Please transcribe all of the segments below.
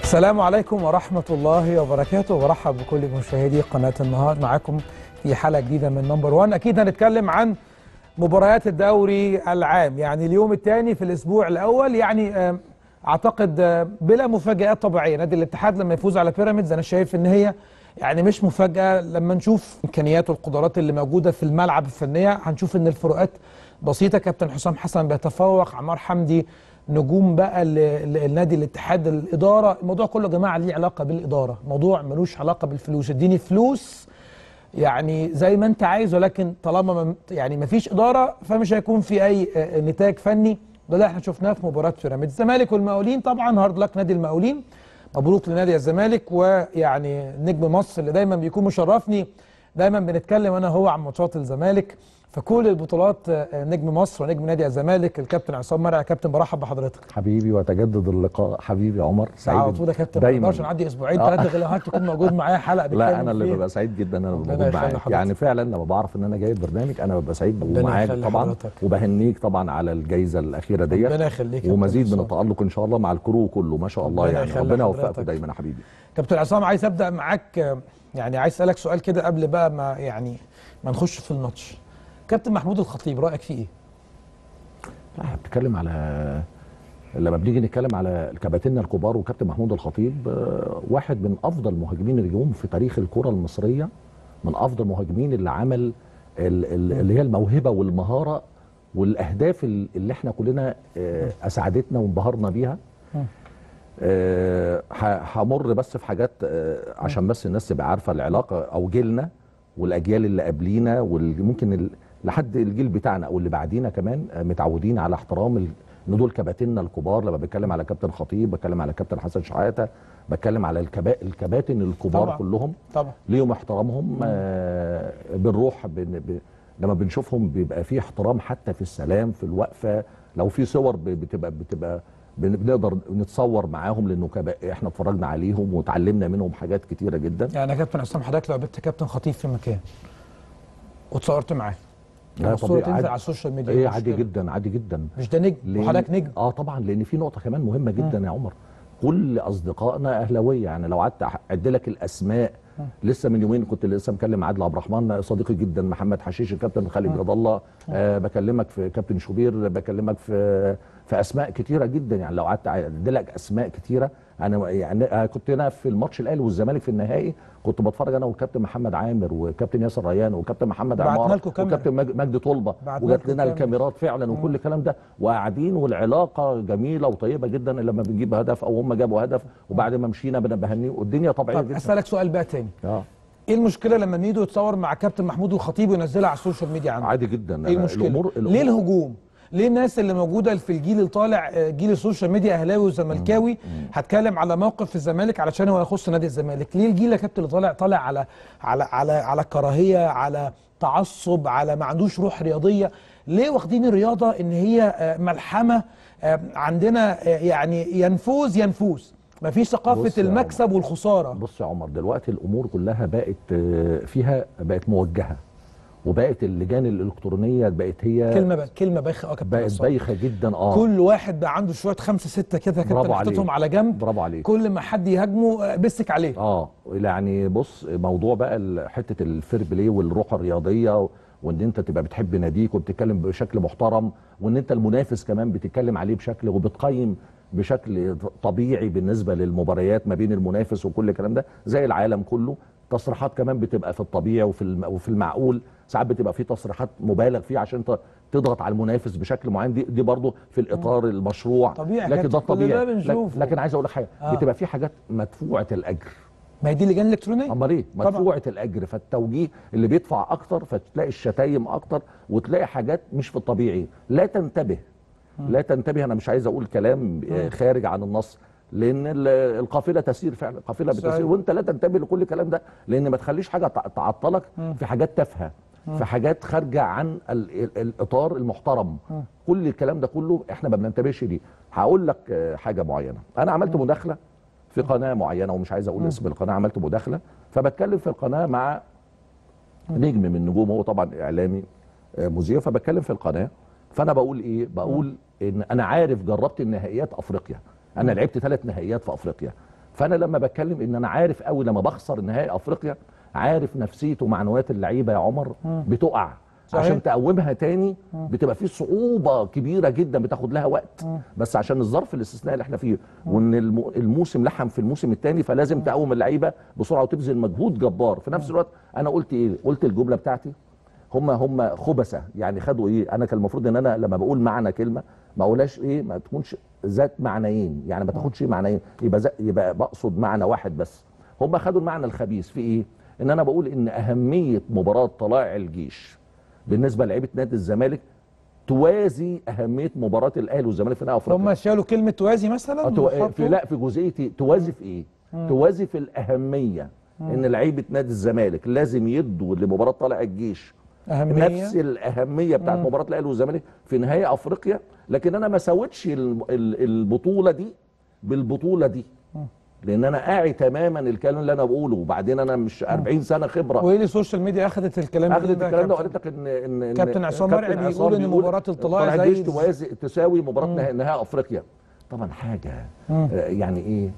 السلام عليكم ورحمة الله وبركاته وبرحب بكل مشاهدي قناة النهار معاكم في حلقة جديدة من نمبر 1 أكيد هنتكلم عن مباريات الدوري العام يعني اليوم الثاني في الأسبوع الأول يعني آه، أعتقد آه، بلا مفاجآت طبيعية نادي الاتحاد لما يفوز على بيراميدز أنا شايف إن هي يعني مش مفاجأة لما نشوف إمكانيات والقدرات اللي موجودة في الملعب الفنية هنشوف إن الفروقات بسيطة كابتن حسام حسن بيتفوق عمار حمدي نجوم بقى ل- ل- النادي الاتحاد الاداره الموضوع كله يا جماعه ليه علاقه بالاداره موضوع ملوش علاقه بالفلوس اديني فلوس يعني زي ما انت عايز ولكن طالما ما يعني ما فيش اداره فمش هيكون في اي آه، نتاج فني ده اللي احنا شفناه في مباراه بيراميدز الزمالك والمقاولين طبعا هارد لك نادي المقاولين مبروك لنادي الزمالك ويعني نجم مصر اللي دايما بيكون مشرفني دايما بنتكلم انا هو عن ماتشات الزمالك في كل البطولات آه، نجم مصر ونجم نادي الزمالك الكابتن عصام مرعي كابتن برحب بحضرتك حبيبي وتجدد اللقاء حبيبي عمر سعيد على طول يا كابتن ما دايما اقدرش نعدي اسبوعين آه. ثلاثه غير لما تكون موجود معايا حلقه لا بنتكلم انا اللي فيها. ببقى سعيد جدا ان انا ربنا موجود يخلي معاك حضرتك. يعني فعلا لما بعرف ان انا جايب برنامج انا ببقى سعيد ربنا ومعاك يخلي طبعا حضرتك. وبهنيك طبعا على الجائزه الاخيره ديت ربنا يخليك يا ومزيد كابتن من عصام. التالق ان شاء الله مع الكرو كله ما شاء الله ربنا يعني يخلي ربنا حضرتك. يوفقكم دايما يا حبيبي كابتن عصام عايز ابدا معاك آه، يعني عايز اسالك سؤال كده قبل بقى ما يعني ما نخش في الماتش كابتن محمود الخطيب رايك فيه ايه؟ لا احنا بنتكلم على لما بنيجي نتكلم على كباتننا الكبار وكابتن محمود الخطيب آه، واحد من افضل المهاجمين اللي جم في تاريخ الكره المصريه من افضل المهاجمين اللي عمل ال- ال- اللي هي الموهبه والمهاره والاهداف ال- اللي احنا كلنا آه، اسعدتنا وانبهرنا بيها آه، ه- همر بس في حاجات آه، عشان بس الناس تبقى عارفه العلاقه او جيلنا والاجيال اللي قبلينا وممكن ال- لحد الجيل بتاعنا او اللي بعدينا كمان آه، متعودين على احترام ال- ان دول كباتننا الكبار لما بتكلم على كابتن خطيب بتكلم على كابتن حسن شحاته بتكلم على الكبا... الكباتن الكبار طبعاً. كلهم طبعا ليهم احترامهم آه بنروح بن ب... لما بنشوفهم بيبقى في احترام حتى في السلام في الوقفه لو في صور ب- بتبقى بتبقى بن- بنقدر نتصور معاهم لانه كبا... احنا اتفرجنا عليهم وتعلمنا منهم حاجات كتيره جدا يعني يا كابتن عصام حضرتك لو قابلت كابتن خطيب في مكان وتصورت معاه لا الصوره طبيعي، تنزل عادي. على السوشيال ميديا ايه مش عادي مشكلة. جدا عادي جدا مش ده نجم لأن- وحضرتك نجم اه طبعا لان في نقطه كمان مهمه جدا يا عمر كل اصدقائنا اهلاويه يعني لو قعدت اعد لك الاسماء لسه من يومين كنت لسه مكلم عادل عبد الرحمن صديقي جدا محمد حشيش الكابتن خالد رضا الله آه بكلمك في كابتن شوبير بكلمك في في اسماء كتيره جدا يعني لو قعدت اعد لك اسماء كتيره انا يعني آه كنت هنا في الماتش الاهلي والزمالك في النهائي كنت بتفرج انا والكابتن محمد عامر وكابتن ياسر ريان وكابتن محمد بعتنا عمار لكم كاميرا. وكابتن مج- مجدي طلبه بعتنا وجات لكم لنا كاميرا. الكاميرات فعلا وكل الكلام ده وقاعدين والعلاقه جميله وطيبه جدا لما بنجيب هدف او هم جابوا هدف وبعد ما مشينا بن- بهنيه والدنيا طبيعيه طب جدا اسالك سؤال بقى تاني اه ايه المشكله لما ميدو يتصور مع كابتن محمود الخطيب وينزلها على السوشيال ميديا عنده عادي جدا ايه أنا المشكله الامور ليه الهجوم ليه الناس اللي موجوده في الجيل اللي طالع آه، جيل السوشيال ميديا اهلاوي وزملكاوي هتكلم على موقف في الزمالك علشان هو يخص نادي الزمالك ليه الجيل يا كابتن اللي طالع طالع على على على على كراهيه على تعصب على ما عندوش روح رياضيه ليه واخدين الرياضه ان هي آه، ملحمه آه، عندنا آه، يعني ينفوز ينفوز مفيش بص ثقافه يا المكسب والخساره بص يا عمر دلوقتي الامور كلها بقت آه، فيها بقت موجهه وبقت اللجان الالكترونيه بقت هي كلمه بقى كلمه بايخه اه كابتن بقت عصام. بايخه جدا اه كل واحد بقى عنده شويه خمسه سته كده كابتن برافو حاططهم عليك. على جنب برافو عليك كل ما حد يهاجمه آه، بسك عليه اه يعني بص موضوع بقى ال- حته الفير بلاي والروح الرياضيه وان انت تبقى بتحب ناديك وبتتكلم بشكل محترم وان انت المنافس كمان بتتكلم عليه بشكل وبتقيم بشكل طبيعي بالنسبه للمباريات ما بين المنافس وكل الكلام ده زي العالم كله تصريحات كمان بتبقى في الطبيعي وفي الم- وفي المعقول ساعات بتبقى في تصريحات مبالغ فيها عشان ت- تضغط على المنافس بشكل معين دي دي برضه في الاطار المشروع طبيعي يا لكن كابتن، ده كل الطبيعي ده لك- بنشوفه. لكن عايز اقول لك حاجه آه. بتبقى في حاجات مدفوعه الاجر ما هي دي لجان الكترونيه امال ايه طبعاً. مدفوعه الاجر فالتوجيه اللي بيدفع اكتر فتلاقي الشتايم اكتر وتلاقي حاجات مش في الطبيعي لا تنتبه لا تنتبه انا مش عايز اقول كلام آه، خارج عن النص لان ال- القافله تسير فعلا القافله صحيح. بتسير وانت لا تنتبه لكل الكلام ده لان ما تخليش حاجه تع- تعطلك في حاجات تافهه في حاجات خارجه عن ال ال الاطار المحترم كل الكلام ده كله احنا ما بننتبهش ليه هقول لك آه، حاجه معينه انا عملت مداخله في قناه معينه ومش عايز اقول اسم القناه عملت مداخله فبتكلم في القناه مع نجم من نجوم هو طبعا اعلامي آه، مذيع فبتكلم في القناه فانا بقول ايه بقول ان انا عارف جربت النهائيات افريقيا انا لعبت ثلاث نهائيات في افريقيا فانا لما بتكلم ان انا عارف قوي لما بخسر نهائي افريقيا عارف نفسيه ومعنويات اللعيبه يا عمر بتقع صحيح. عشان تقومها تاني بتبقى في صعوبه كبيره جدا بتاخد لها وقت بس عشان الظرف الاستثنائي اللي احنا فيه وان الم- الموسم لحم في الموسم الثاني فلازم تقوم اللعيبه بسرعه وتبذل مجهود جبار في نفس الوقت انا قلت ايه قلت الجمله بتاعتي هم هم خبثه يعني خدوا ايه انا كان المفروض ان انا لما بقول معنى كلمه ما اقولهاش ايه ما تكونش ذات معنيين يعني ما تاخدش معنيين يبقى ز- يبقى بقصد معنى واحد بس هم خدوا المعنى الخبيث في ايه ان انا بقول ان اهميه مباراه طلائع الجيش بالنسبه لعيبه نادي الزمالك توازي اهميه مباراه الاهلي والزمالك في نهائي افريقيا هم شالوا كلمه توازي مثلا آه، تو- وحطوا- في لا في جزئيه توازي في ايه؟ توازي في الاهميه ان لعيبه نادي الزمالك لازم يدوا لمباراه طالع الجيش اهميه نفس الاهميه بتاعت مباراه الاهلي والزمالك في نهائي افريقيا لكن انا ما ساوتش ال- ال- البطوله دي بالبطوله دي لان انا قاعي تماما الكلام اللي انا بقوله وبعدين انا مش 40 سنه خبره وايه اللي السوشيال ميديا اخذت الكلام اخذت ده يا الكلام ده كابتن؟ وقالت لك ان ان إن كابتن عصام كابتن مرعي عصام بيقول إن مباراة الطلائع طلائع زي الجيش ال- توازي تساوي مباراه نهائي نهائي افريقيا طبعا حاجه آه، يعني ايه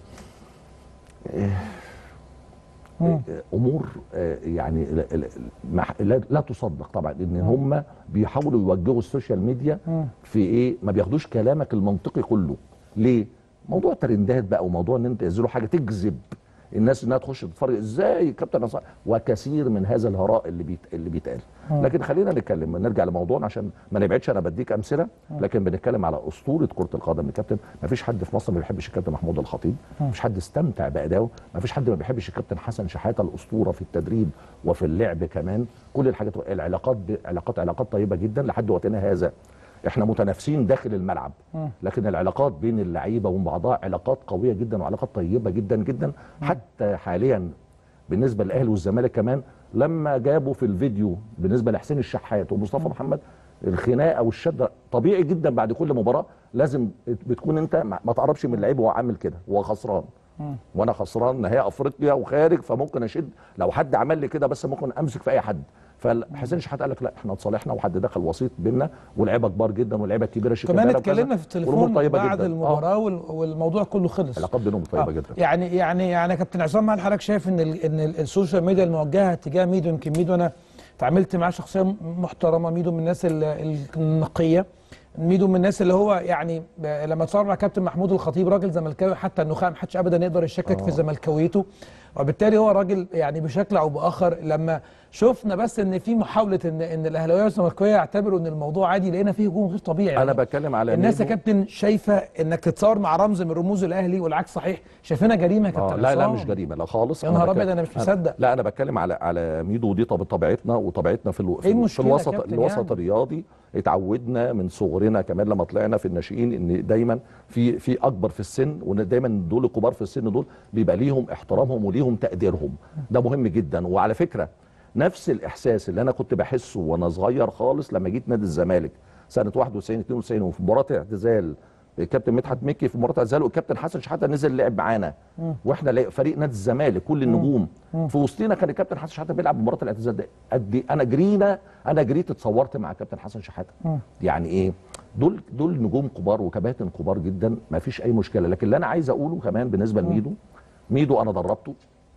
آه، امور آه، يعني لا- لا- ما- لا, لا تصدق طبعا ان هم بيحاولوا يوجهوا السوشيال ميديا في ايه ما بياخدوش كلامك المنطقي كله ليه موضوع ترندات بقى وموضوع ان انت تنزلوا حاجه تجذب الناس انها تخش تتفرج ازاي كابتن عصام وكثير من هذا الهراء اللي بيت اللي بيتقال لكن خلينا نتكلم نرجع لموضوعنا عشان ما نبعدش انا بديك امثله لكن بنتكلم على اسطوره كره القدم الكابتن ما فيش حد في مصر ما بيحبش الكابتن محمود الخطيب ما فيش حد استمتع بادائه ما فيش حد ما بيحبش الكابتن حسن شحاته الاسطوره في التدريب وفي اللعب كمان كل الحاجات العلاقات ب... علاقات علاقات طيبه جدا لحد وقتنا هذا احنا متنافسين داخل الملعب لكن العلاقات بين اللعيبه وبين بعضها علاقات قويه جدا وعلاقات طيبه جدا جدا حتى حاليا بالنسبه للاهلي والزمالك كمان لما جابوا في الفيديو بالنسبه لحسين الشحات ومصطفى محمد الخناقه والشده طبيعي جدا بعد كل مباراه لازم بتكون انت ما ما تقربش من اللعيب وهو عامل كده وهو خسران وانا خسران نهائي افريقيا وخارج فممكن اشد لو حد عمل لي كده بس ممكن امسك في اي حد فحسين الشحات قال لك لا احنا اتصالحنا وحد دخل وسيط بينا ولاعيبه كبار جدا ولاعيبه كبيره كمان شيكابالا وكذا. اتكلمنا في والأمور التليفون طيبة بعد جداً. المباراه وال- والموضوع كله خلص علاقات بينهم طيبه آه، جدا يعني يعني يعني يا كابتن عصام هل حضرتك شايف ان ال ان ال- السوشيال ميديا الموجهه تجاه ميدو يمكن ميدو انا اتعاملت معاه شخصيه محترمه ميدو من الناس ال- النقيه ميدو من الناس اللي هو يعني ب- لما اتصور مع كابتن محمود الخطيب راجل زملكاوي حتى النخاع ما حدش ابدا يقدر يشكك في زملكاويته وبالتالي هو راجل يعني بشكل او باخر لما شفنا بس ان في محاوله ان ان الاهلاويه والزملكاويه يعتبروا ان الموضوع عادي لقينا فيه هجوم غير طبيعي انا يعني. بتكلم على الناس يا ميدو. كابتن شايفه انك تتصور مع رمز من رموز الاهلي والعكس صحيح شايفينها جريمه يا آه كابتن لا لا عصام. مش جريمه لا خالص يا أنا نهار بتكلم- أبيض، أنا مش أنا- مصدق. لا انا بتكلم على على ميدو ودي طب طبيعتنا وطبيعتنا في الو... في, إيه ال- في المشكلة يا الوسط كابتن الوسط يعني؟ الرياضي اتعودنا من صغرنا كمان لما طلعنا في الناشئين ان دايما في في اكبر في السن وان دايما دول الكبار في السن دول بيبقى ليهم احترامهم وليهم تقديرهم ده مهم جدا وعلى فكره نفس الاحساس اللي انا كنت بحسه وانا صغير خالص لما جيت نادي الزمالك سنه 91 92 وفي مباراه اعتزال الكابتن مدحت مكي في مباراه اعتزال والكابتن حسن شحاته نزل لعب معانا واحنا لا- فريق نادي الزمالك كل النجوم في وسطنا كان الكابتن حسن شحاته بيلعب مباراه الاعتزال ده قد إيه؟ انا جرينا انا جريت اتصورت مع الكابتن حسن شحاته يعني ايه دول دول نجوم كبار وكباتن كبار جدا ما فيش اي مشكله لكن اللي انا عايز اقوله كمان بالنسبه لميدو ميدو انا دربته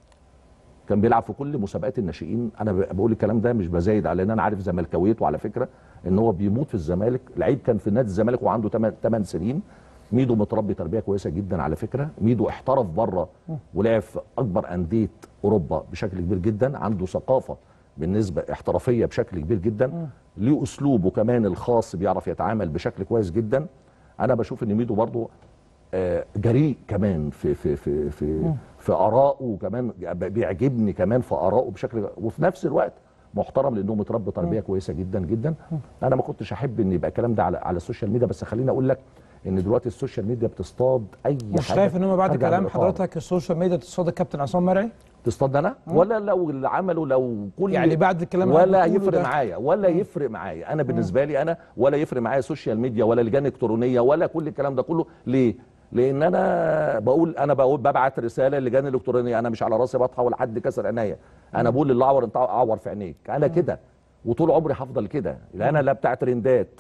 كان بيلعب في كل مسابقات الناشئين انا ب- بقول الكلام ده مش بزايد على ان انا عارف زملكاويته على فكره ان هو بيموت في الزمالك لعيب كان في نادي الزمالك وعنده 8 سنين ميدو متربي تربيه كويسه جدا على فكره ميدو احترف بره ولعب في اكبر انديه اوروبا بشكل كبير جدا عنده ثقافه بالنسبه احترافيه بشكل كبير جدا ليه اسلوبه كمان الخاص بيعرف يتعامل بشكل كويس جدا انا بشوف ان ميدو برضه آه، جريء كمان في في في في في ارائه وكمان بيعجبني كمان في ارائه بشكل وفي نفس الوقت محترم لانه متربي تربيه كويسه جدا جدا انا ما كنتش احب ان يبقى الكلام ده على على السوشيال ميديا بس خليني اقول لك ان دلوقتي السوشيال ميديا بتصطاد اي مش حاجه شايف ان هم بعد خارجة عن كلام الإطار. حضرتك السوشيال ميديا تصطاد الكابتن عصام مرعي تصطاد انا ولا لو اللي عمله لو كل يعني بعد الكلام اللي ولا حضرتك بتقوله يفرق ده. معايا ولا يفرق معايا انا بالنسبه لي انا ولا يفرق معايا سوشيال ميديا ولا لجان الكترونيه ولا كل الكلام ده كله ليه لان انا بقول انا بقول ببعت رساله للجان الالكترونيه انا مش على راسي بطحه ولا حد كسر عينيا انا بقول للاعور انت اعور في عينيك انا كده وطول عمري هفضل كده لا انا لا بتاع ترندات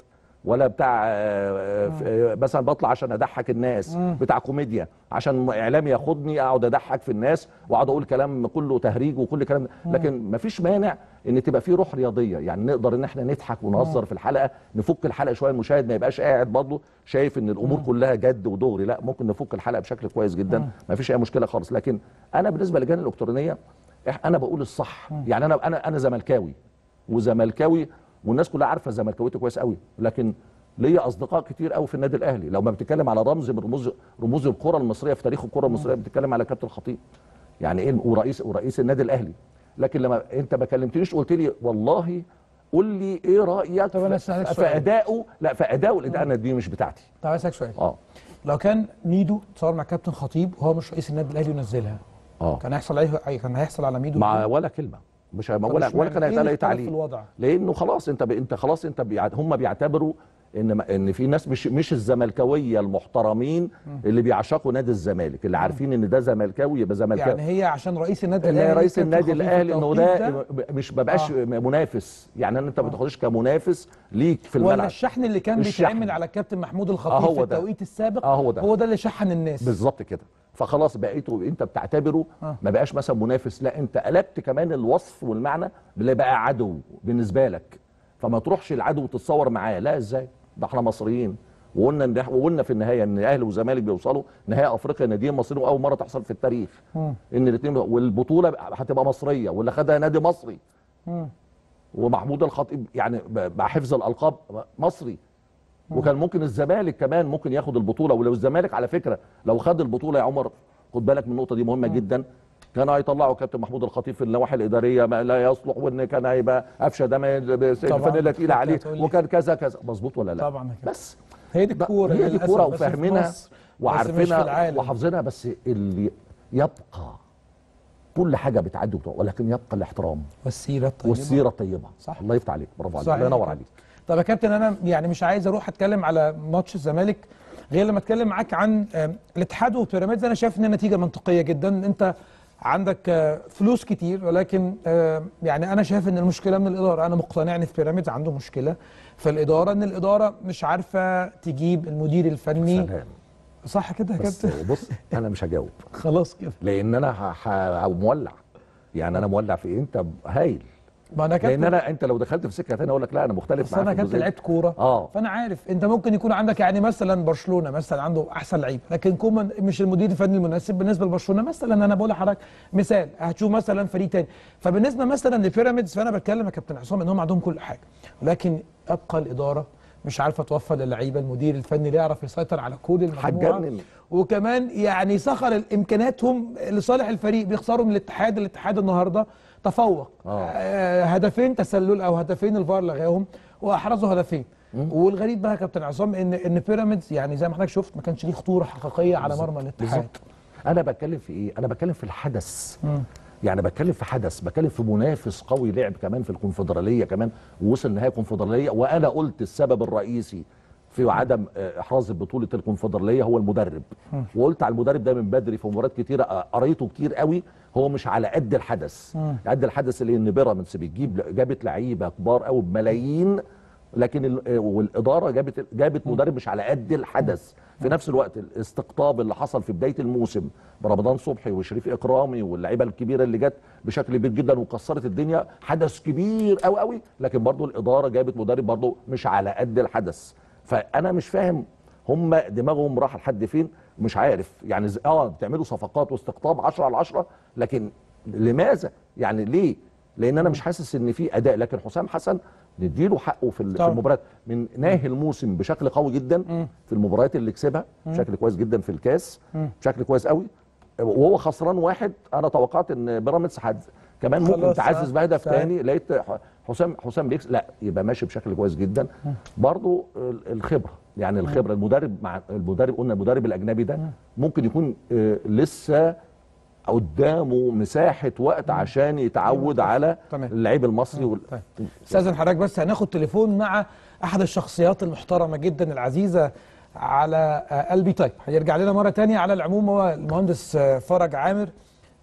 ولا بتاع آه، آه، مثلا بطلع عشان اضحك الناس بتاع كوميديا عشان اعلامي ياخدني اقعد اضحك في الناس واقعد اقول كلام كله تهريج وكل كلام ده. لكن مفيش مانع ان تبقى في روح رياضيه يعني نقدر ان احنا نضحك ونهزر في الحلقه نفك الحلقه شويه المشاهد ما يبقاش قاعد برضه شايف ان الامور كلها جد ودغري لا ممكن نفك الحلقه بشكل كويس جدا مفيش اي مشكله خالص لكن انا بالنسبه للجان الالكترونيه إح- انا بقول الصح يعني انا انا انا زملكاوي وزملكاوي والناس كلها عارفه زملكاويتي كويس قوي لكن ليا اصدقاء كتير قوي في النادي الاهلي لو ما بتتكلم على رمز من رموز رموز الكره المصريه في تاريخ الكره المصريه بتتكلم على كابتن الخطيب يعني ايه ورئيس ورئيس النادي الاهلي لكن لما انت ما كلمتنيش قلت لي والله قول لي ايه رايك طب أنا في, أسألك في سؤال. ادائه لا في ادائه لان انا دي مش بتاعتي طب اسالك سؤال اه لو كان ميدو اتصور مع كابتن خطيب وهو مش رئيس النادي الاهلي ونزلها اه كان هيحصل ايه أي- كان هيحصل على ميدو مع ولا كلمه مش طب ولا اشمعنى؟ ولا كان إيه هيتقال اللي اي اختلف في تعليق الوضع لانه خلاص انت ب... انت خلاص انت بيع... هم بيعتبروا ان ما... ان في ناس مش مش الزملكاويه المحترمين اللي بيعشقوا نادي الزمالك اللي عارفين ان ده زملكاوي يبقى زملكاوي يعني هي عشان رئيس النادي اللي الاهلي رئيس كابتن النادي خطيب في الاهلي انه التوقيت ده مش ما بقاش آه. منافس يعني انت ما بتاخدش كمنافس ليك في ولا الملعب الشحن اللي كان الشحن. بيتعمل على الكابتن محمود آه، الخطيب هو في ده. التوقيت السابق آه، هو ده. هو ده اللي شحن الناس بالظبط كده فخلاص بقيته انت بتعتبره آه. ما بقاش مثلا منافس لا انت قلبت كمان الوصف والمعنى اللي بقى عدو بالنسبه لك فما تروحش العدو وتتصور معاه لا ازاي ده احنا مصريين وقلنا ان وقلنا في النهايه ان اهلي وزمالك بيوصلوا نهائي افريقيا ناديين مصريين واول مره تحصل في التاريخ مم. ان الاثنين والبطوله هتبقى مصريه واللي خدها نادي مصري مم. ومحمود الخطيب يعني ب- مع حفظ الالقاب مصري وكان ممكن الزمالك كمان ممكن ياخد البطوله ولو الزمالك على فكره لو خد البطوله يا عمر خد بالك من النقطه دي مهمه جدا كان هيطلعوا كابتن محمود الخطيب في النواحي الاداريه ما لا يصلح وان كان هيبقى قفشه ده ما طبعاً. الفانيلا تقيله كنت عليه هتقول لي. وكان كذا كذا مظبوط ولا لا طبعاً كده. بس هي دي ده- الكوره هي دي للأسف، الكوره بس في وفاهمينها مصر، بس مش في وعارفينها العالم. وحافظينها بس اللي يبقى كل حاجه بتعدي وبتروح، ولكن يبقى الاحترام والسيره الطيبه والسيره الطيبه صح. الله يفتح عليك برافو عليك صحيح الله ينور كده. عليك طب يا كابتن انا يعني مش عايز اروح اتكلم على ماتش الزمالك غير لما اتكلم معاك عن آم، الاتحاد وبيراميدز انا شايف ان النتيجه منطقيه جدا انت عندك آه، فلوس كتير ولكن آه، يعني انا شايف ان المشكله من الاداره انا مقتنع ان في بيراميدز عنده مشكله في الاداره ان الاداره مش عارفه تجيب المدير الفني سلام صح كده يا بس كابتن بص انا مش هجاوب خلاص كده لان انا ه- ه- مولع يعني انا مولع في إيه؟ انت هايل ما انا لان كابتن انا انت لو دخلت في سكه ثانيه اقول لك لا انا مختلف بس معاك انا في كابتن الجزئية دي. لعبت كوره اه فانا عارف انت ممكن يكون عندك يعني مثلا برشلونه مثلا عنده احسن لعيبه لكن كومان مش المدير الفني المناسب بالنسبه لبرشلونه مثلا انا بقول لحضرتك مثال هتشوف مثلا فريق تاني فبالنسبه مثلا لبيراميدز فانا بتكلم يا كابتن عصام ان هم عندهم كل حاجه ولكن ابقى الاداره مش عارفه توفر للعيبه المدير الفني اللي يعرف يسيطر على كل المجموعه هتجنن. وكمان يعني سخر امكانياتهم لصالح الفريق بيخسروا من الاتحاد الاتحاد النهارده تفوق آه. آه، هدفين تسلل او هدفين الفار لغاهم واحرزوا هدفين والغريب بقى يا كابتن عصام ان ان بيراميدز يعني زي ما حضرتك شفت ما كانش ليه خطوره حقيقيه على مرمى الاتحاد بالظبط انا بتكلم في ايه انا بتكلم في الحدث يعني بتكلم في حدث بتكلم في منافس قوي لعب كمان في الكونفدراليه كمان ووصل نهائي الكونفدراليه وانا قلت السبب الرئيسي في عدم آه، احراز بطوله الكونفدراليه هو المدرب وقلت على المدرب ده من بدري في مباريات كتيره آه، قريته كتير قوي هو مش على قد الحدث قد الحدث اللي ان بيراميدز بتجيب جابت لعيبه كبار قوي بملايين لكن ال- آه، والاداره جابت جابت مدرب مش على قد الحدث في نفس الوقت الاستقطاب اللي حصل في بدايه الموسم برمضان صبحي وشريف اكرامي واللعيبه الكبيره اللي جت بشكل كبير جدا وكسرت الدنيا حدث كبير قوي قوي لكن برضو الاداره جابت مدرب برضو مش على قد الحدث فانا مش فاهم هم دماغهم راح لحد فين مش عارف يعني ز- اه بتعملوا صفقات واستقطاب 10 على 10 لكن لماذا يعني ليه لان انا مش حاسس ان في اداء لكن حسام حسن نديله حقه في ال- في طبعا. المباريات من ناهي الموسم بشكل قوي جدا في المباريات اللي كسبها بشكل كويس جدا في الكاس بشكل كويس قوي وهو خسران واحد انا توقعت ان بيراميدز حد كمان ممكن خلاص، تعزز آه، بهدف صحيح. تاني لقيت ح- حسام حسام بيكسب لا يبقى ماشي بشكل كويس جدا برضو ال- الخبره يعني الخبره المدرب مع المدرب قلنا المدرب الاجنبي ده ممكن يكون آه، لسه قدامه مساحه وقت عشان يتعود على تمام. اللعيب المصري وال... طيب استاذن حضرتك بس هناخد تليفون مع احد الشخصيات المحترمه جدا العزيزه على آه، قلبي طيب هيرجع لنا مره تانية على العموم هو المهندس آه، فرج عامر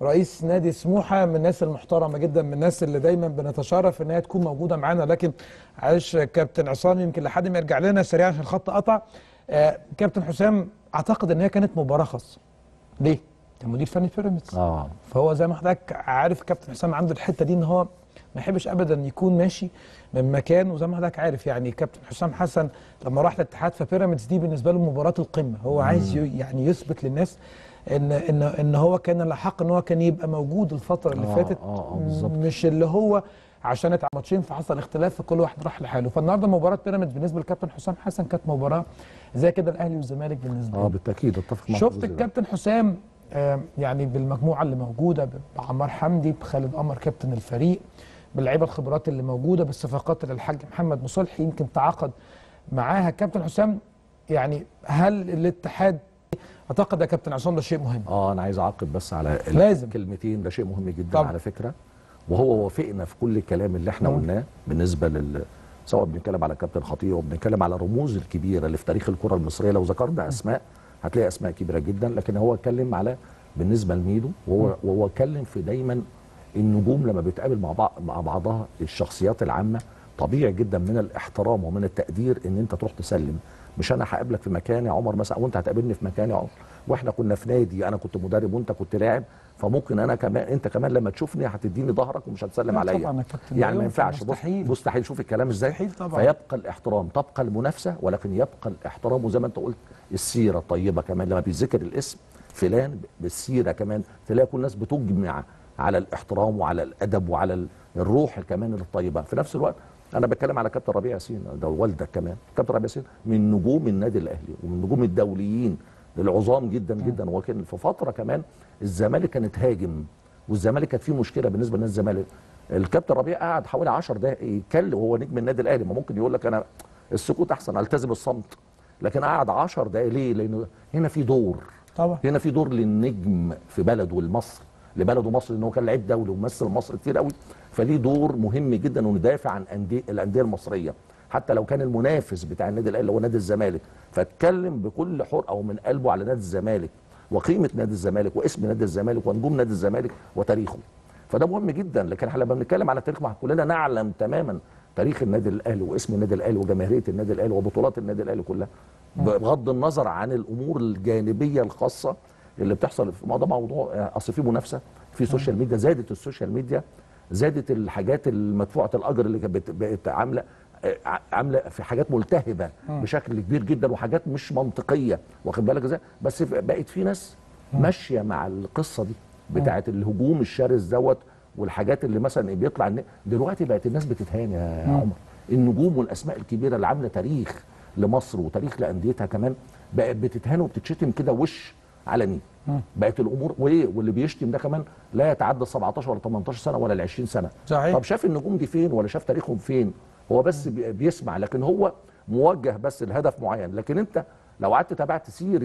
رئيس نادي سموحه من الناس المحترمه جدا من الناس اللي دايما بنتشرف ان هي تكون موجوده معانا لكن معلش كابتن عصام يمكن لحد ما يرجع لنا سريعا عشان الخط قطع آه كابتن حسام اعتقد ان هي كانت مباراه خاصه ليه؟ كان مدير فني بيراميدز اه فهو زي ما حضرتك عارف كابتن حسام عنده الحته دي ان هو ما يحبش ابدا يكون ماشي من مكان وزي ما حضرتك عارف يعني كابتن حسام حسن لما راح الاتحاد في بيراميدز دي بالنسبه له مباراه القمه هو عايز ي- يعني يثبت للناس ان ان ان هو كان الحق ان هو كان يبقى موجود الفتره اللي آه، فاتت آه، آه، بالظبط. مش اللي هو عشان اتعب ماتشين فحصل اختلاف فكل واحد راح لحاله فالنهارده مباراه بيراميدز بالنسبه لكابتن حسام حسن كانت مباراه زي كده الاهلي والزمالك بالنسبه اه له بالتاكيد اتفق معاك شفت في الجزء ده. الكابتن حسام آه، يعني بالمجموعه اللي موجوده بعمار حمدي بخالد قمر كابتن الفريق باللعيبه الخبرات اللي موجوده بالصفقات اللي الحاج محمد مصلحي يمكن تعاقد معاها كابتن حسام يعني هل الاتحاد اعتقد يا كابتن عصام ده شيء مهم اه انا عايز اعقب بس على ال- لازم. كلمتين ده شيء مهم جدا طبعا. على فكره وهو وافقنا في كل الكلام اللي احنا مم. قلناه بالنسبه لل سواء بنتكلم على كابتن خطيب وبنتكلم على الرموز الكبيره اللي في تاريخ الكره المصريه لو ذكرنا اسماء هتلاقي اسماء كبيره جدا لكن هو اتكلم على بالنسبه لميدو وهو وهو اتكلم في دايما النجوم لما بتقابل مع بعض مع بعضها الشخصيات العامه طبيعي جدا من الاحترام ومن التقدير ان انت تروح تسلم مش انا هقابلك في مكان يا عمر مثلا وانت هتقابلني في مكان يا عمر واحنا كنا في نادي انا كنت مدرب وانت كنت لاعب فممكن انا كمان انت كمان لما تشوفني هتديني ظهرك ومش هتسلم لا عليا طبعا يا كابتن، يعني لا ما يمكن، ينفعش بص- مستحيل. مستحيل شوف الكلام ازاي مستحيل طبعا. فيبقى الاحترام تبقى المنافسه ولكن يبقى الاحترام وزي ما انت قلت السيره الطيبه كمان لما بيذكر الاسم فلان بالسيره كمان تلاقي كل الناس بتجمع على الاحترام وعلى الادب وعلى ال- الروح كمان الطيبه في نفس الوقت انا بتكلم على كابتن ربيع ياسين ده والدك كمان كابتن ربيع ياسين من نجوم النادي الاهلي ومن نجوم الدوليين العظام جدا جدا وكان في فتره كمان الزمالك كانت هاجم والزمالك كانت فيه مشكله بالنسبه لنادي الزمالك الكابتن ربيع قعد حوالي 10 دقائق يتكلم وهو نجم النادي الاهلي ما ممكن يقول لك انا السكوت احسن التزم الصمت لكن قعد 10 دقائق ليه لانه هنا في دور طبعا هنا في دور للنجم في بلده لمصر لبلده مصر لان هو كان لعيب دولي ومثل مصر كتير قوي فليه دور مهم جدا انه يدافع عن انديه الانديه المصريه حتى لو كان المنافس بتاع النادي الاهلي اللي هو نادي الزمالك فاتكلم بكل حر او من قلبه على نادي الزمالك وقيمه نادي الزمالك واسم نادي الزمالك ونجوم نادي الزمالك وتاريخه فده مهم جدا لكن احنا لما بنتكلم على التاريخ مع كلنا نعلم تماما تاريخ النادي الاهلي واسم النادي الاهلي وجماهيريه النادي الاهلي وبطولات النادي الاهلي كلها بغض النظر عن الامور الجانبيه الخاصه اللي بتحصل في ده موضوع اصل في منافسه في سوشيال ميديا زادت السوشيال ميديا زادت الحاجات المدفوعه الاجر اللي كانت بت- بقت عامله آه، عامله في حاجات ملتهبه بشكل كبير جدا وحاجات مش منطقيه واخد بالك ازاي بس في- بقت في ناس ماشيه مع القصه دي بتاعه الهجوم الشرس دوت والحاجات اللي مثلا بيطلع الن- دلوقتي بقت الناس بتتهان يا عمر النجوم والاسماء الكبيره اللي عامله تاريخ لمصر وتاريخ لانديتها كمان بقت بتتهان وبتتشتم كده وش علني بقت الامور وايه واللي بيشتم ده كمان لا يتعدى 17 ولا 18 سنه ولا ال 20 سنه صحيح. طب شاف النجوم دي فين ولا شاف تاريخهم فين هو بس بي- بيسمع لكن هو موجه بس لهدف معين لكن انت لو قعدت تابعت سيره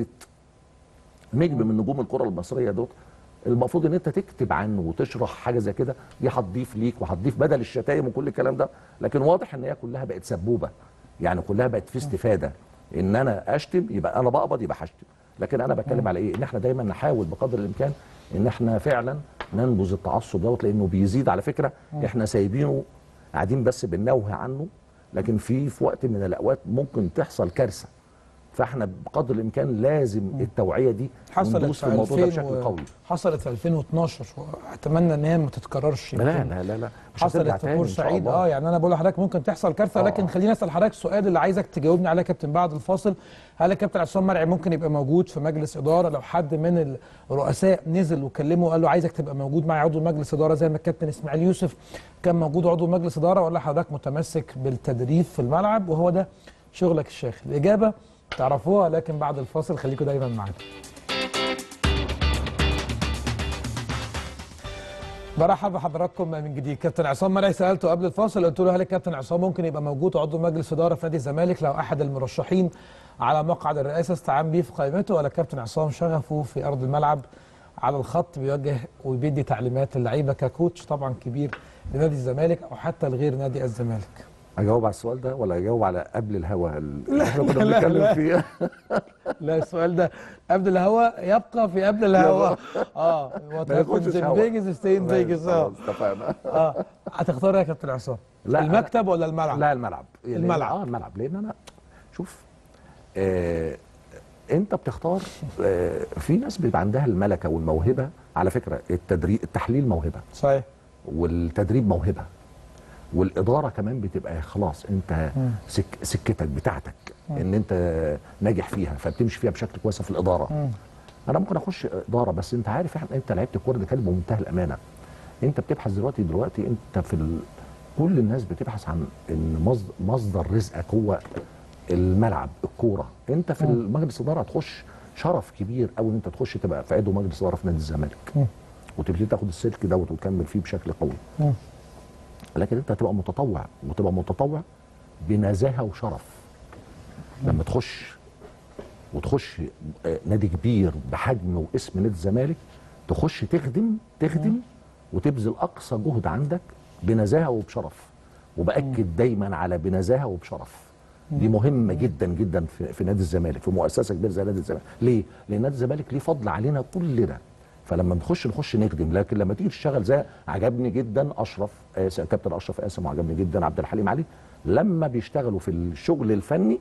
نجم من نجوم الكره المصريه دوت المفروض ان انت تكتب عنه وتشرح حاجه زي كده دي هتضيف ليك وهتضيف بدل الشتايم وكل الكلام ده لكن واضح ان هي كلها بقت سبوبه يعني كلها بقت في استفاده ان انا اشتم يبقى انا بقبض يبقى هشتم لكن انا بتكلم على ايه ان احنا دايما نحاول بقدر الامكان ان احنا فعلا ننبذ التعصب دوت لانه بيزيد على فكره احنا سايبينه قاعدين بس بننوه عنه لكن في في وقت من الاوقات ممكن تحصل كارثه فاحنا بقدر الامكان لازم التوعيه دي حصلت وندوس في في الموضوع ده 2000 بشكل و- قوي حصلت في 2012 واتمنى ان هي ما تتكررش لا يمكن. لا لا لا مش هترجع حصلت في تاني إن شاء بورسعيد الله. اه يعني انا بقول لحضرتك ممكن تحصل كارثه آه. لكن خليني اسال حضرتك السؤال اللي عايزك تجاوبني عليه يا كابتن بعد الفاصل هل الكابتن عصام مرعي ممكن يبقى موجود في مجلس اداره لو حد من الرؤساء نزل وكلمه وقال له عايزك تبقى موجود معي عضو مجلس اداره زي ما الكابتن اسماعيل يوسف كان موجود عضو مجلس اداره ولا حضرتك متمسك بالتدريب في الملعب وهو ده شغلك الشاغل الاجابه تعرفوها لكن بعد الفاصل خليكم دايما معانا برحب بحضراتكم من جديد كابتن عصام مرعي سالته قبل الفاصل قلت له هل الكابتن عصام ممكن يبقى موجود عضو مجلس اداره في نادي الزمالك لو احد المرشحين على مقعد الرئاسه استعان بيه في قائمته ولا الكابتن عصام شغفه في ارض الملعب على الخط بيوجه وبيدي تعليمات اللعيبه ككوتش طبعا كبير لنادي الزمالك او حتى لغير نادي الزمالك اجاوب على السؤال ده ولا اجاوب على قبل الهوا اللي احنا كنا لا، لا. بنتكلم فيه لا السؤال ده قبل الهوا يبقى في قبل الهوا اه وات ما يخشش هابنز ان هوا. فيجاس ستي ان فيجاس اه خلاص، اتفقنا اه هتختار ايه يا كابتن عصام؟ لا، المكتب ولا الملعب؟ لا الملعب لأن- الملعب. اه الملعب لان انا شوف آه انت بتختار آه في ناس بيبقى عندها الملكه والموهبه على فكره التدريب التحليل موهبه صحيح والتدريب موهبه والاداره كمان بتبقى خلاص انت سك سكتك بتاعتك ان انت ناجح فيها فبتمشي فيها بشكل كويس في الاداره انا ممكن اخش اداره بس انت عارف احنا انت لعبت الكوره ده كلمه بمنتهى الامانه انت بتبحث دلوقتي دلوقتي انت في ال... كل الناس بتبحث عن ان مصدر, مصدر رزقك هو الملعب الكوره انت في مجلس الاداره هتخش شرف كبير قوي ان انت تخش تبقى في عضو مجلس اداره في نادي الزمالك وتبتدي تاخد السلك دوت وتكمل فيه بشكل قوي مم. لكن انت هتبقى متطوع وتبقى متطوع بنزاهه وشرف لما تخش وتخش آه، نادي كبير بحجم واسم نادي الزمالك تخش تخدم تخدم وتبذل اقصى جهد عندك بنزاهه وبشرف وباكد دايما على بنزاهه وبشرف دي مهمه جدا جدا في, في نادي الزمالك في مؤسسه كبيره زي نادي الزمالك ليه لان نادي الزمالك ليه فضل علينا كلنا فلما نخش نخش نخدم لكن لما تيجي تشتغل زي عجبني جدا اشرف آه، كابتن اشرف قاسم وعجبني جدا عبد الحليم علي لما بيشتغلوا في الشغل الفني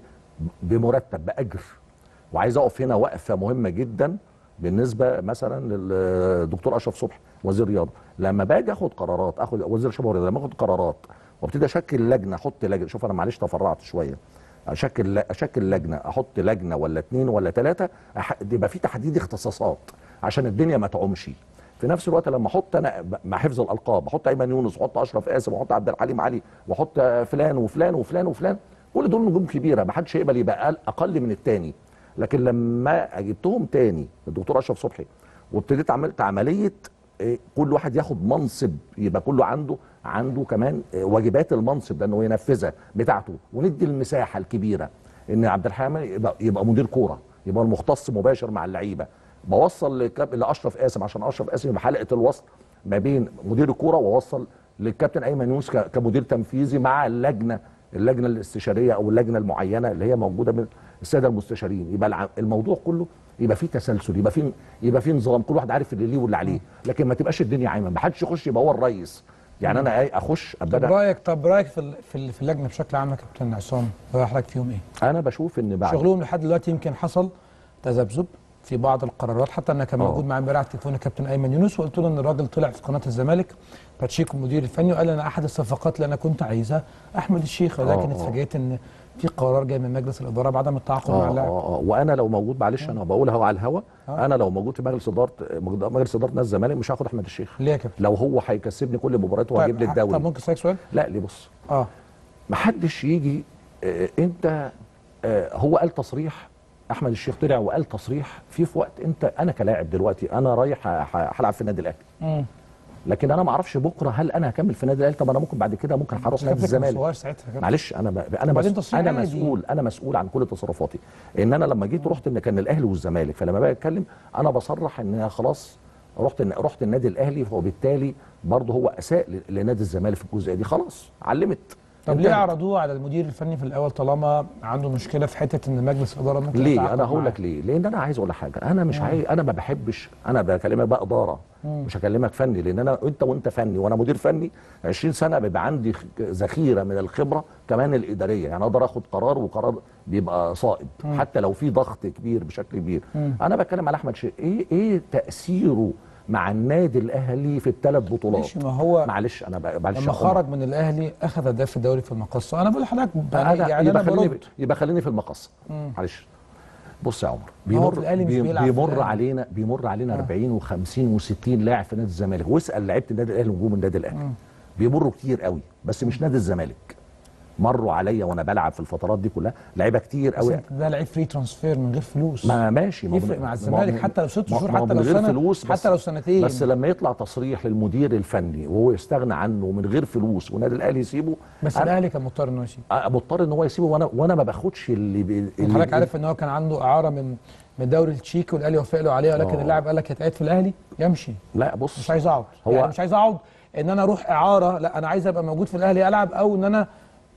بمرتب باجر وعايز اقف هنا وقفه مهمه جدا بالنسبه مثلا للدكتور اشرف صبحي وزير الرياضه لما باجي اخد قرارات اخد وزير الشباب والرياضه لما اخد قرارات وابتدي اشكل لجنه احط لجنه شوف انا معلش تفرعت شويه اشكل اشكل لجنه احط لجنه ولا اتنين ولا ثلاثه يبقى في تحديد اختصاصات عشان الدنيا ما تعومش في نفس الوقت لما احط انا ب- مع حفظ الالقاب احط ايمن يونس واحط اشرف قاسم واحط عبد الحليم علي واحط فلان وفلان وفلان وفلان كل دول نجوم كبيره ما حدش يقبل يبقى أقل- اقل من التاني لكن لما جبتهم تاني الدكتور اشرف صبحي وابتديت عملت عمليه إيه، كل واحد ياخد منصب يبقى كله عنده عنده كمان إيه، واجبات المنصب ده انه ينفذها بتاعته وندي المساحه الكبيره ان عبد الحليم يبقى, يبقى مدير كوره يبقى المختص مباشر مع اللعيبه بوصل لكاب- لاشرف قاسم عشان اشرف قاسم يبقى حلقه الوصل ما بين مدير الكوره واوصل للكابتن ايمن يونس ك- كمدير تنفيذي مع اللجنه اللجنه الاستشاريه او اللجنه المعينه اللي هي موجوده من الساده المستشارين يبقى الع- الموضوع كله يبقى فيه تسلسل يبقى فيه يبقى فيه نظام كل واحد عارف اللي ليه واللي عليه لكن ما تبقاش الدنيا عايمه ما حدش يخش يبقى هو الريس يعني انا ايه اخش طب ابدا رايك طب رايك في ال- في ال- في اللجنه بشكل عام يا كابتن عصام رايح لك فيهم ايه؟ انا بشوف ان بعد شغلهم لحد دلوقتي يمكن حصل تذبذب في بعض القرارات حتى انا كان آه. موجود معايا امبارح على التليفون الكابتن ايمن يونس وقلت له ان الراجل طلع في قناه الزمالك باتشيكو المدير الفني وقال انا احد الصفقات اللي انا كنت عايزها احمد الشيخ ولكن آه، آه. اتفاجئت ان في قرار جاي من مجلس الاداره بعدم التعاقد مع اه اللاعب اه اه وانا لو موجود معلش انا بقولها هو على الهوا آه. انا لو موجود في مجلس اداره مجلس اداره نادي الزمالك مش هاخد احمد الشيخ ليه يا كابتن؟ لو هو هيكسبني كل مباريات وهيجيب لي طب الدوري ممكن اسالك سؤال؟ لا ليه بص اه ما حدش يجي آه انت آه هو قال تصريح احمد الشيخ طلع وقال تصريح في في وقت انت انا كلاعب دلوقتي انا رايح ه- ه- هلعب في النادي الاهلي امم لكن انا ما اعرفش بكره هل انا هكمل في النادي الاهلي طب انا ممكن بعد كده ممكن هروح نادي الزمالك صغير ساعتها يا كابتن. معلش انا ب... انا وبعدين مس... تصريح انا عادي. مسؤول انا مسؤول عن كل تصرفاتي ان انا لما جيت رحت ان كان الاهلي والزمالك فلما باجي اتكلم انا بصرح ان أنا خلاص رحت رحت النادي الاهلي وبالتالي برضه هو اساء ل- لنادي الزمالك في الجزئيه دي خلاص علمت طب ليه انتهت. عرضوه على المدير الفني في الاول طالما عنده مشكله في حته ان مجلس الاداره ممكن ليه يتعاقد انا هقول معاه؟ لك ليه لان انا عايز اقول لك حاجه انا مش عايز انا ما بحبش انا بكلمك بقى اداره مش هكلمك فني لان انا انت وانت فني وانا مدير فني 20 سنه بيبقى عندي خ- ذخيره من الخبره كمان الاداريه يعني اقدر اخد قرار وقرار بيبقى صائب حتى لو في ضغط كبير بشكل كبير انا بتكلم على احمد شيخ ايه ايه تاثيره مع النادي الاهلي في الثلاث بطولات ماشي ما هو معلش انا ب- معلش لما يا عمر. خرج من الاهلي اخذ هداف الدوري في المقصه انا بقول لحضرتك أنا يعني, يعني يبقى انا خليني برد يبقى خليني في المقص معلش بص يا عمر ما هو في بيمر الأهلي مش بي- بيلعب في بيمر الأهلي. علينا بيمر علينا 40 و50 و60 لاعب في نادي الزمالك واسال لعيبه النادي الاهلي ونجوم النادي الاهلي بيمروا كتير قوي بس مش نادي الزمالك مروا عليا وانا بلعب في الفترات دي كلها لعيبه كتير بس قوي انت ده لعيب فري ترانسفير من غير فلوس ما ماشي ما هو يفرق من- مع ما الزمالك هو- حتى لو ست ما- شهور ما هو حتى من لو غير سنة فلوس بس حتى لو سنتين بس لما يطلع تصريح للمدير الفني وهو يستغنى عنه من غير فلوس والنادي الاهلي يسيبه بس أنا- الاهلي كان مضطر انه يسيب أه مضطر ان هو يسيبه وانا وانا ما باخدش اللي, بي... اللي حضرتك عارف ان هو كان عنده اعاره من من الدوري التشيكي والاهلي وافق له عليها ولكن آه. اللاعب قال لك يتقعد في الاهلي يمشي لا بص مش عايز اقعد هو- يعني مش عايز اقعد ان انا اروح اعاره لا انا عايز ابقى موجود في الاهلي العب او ان انا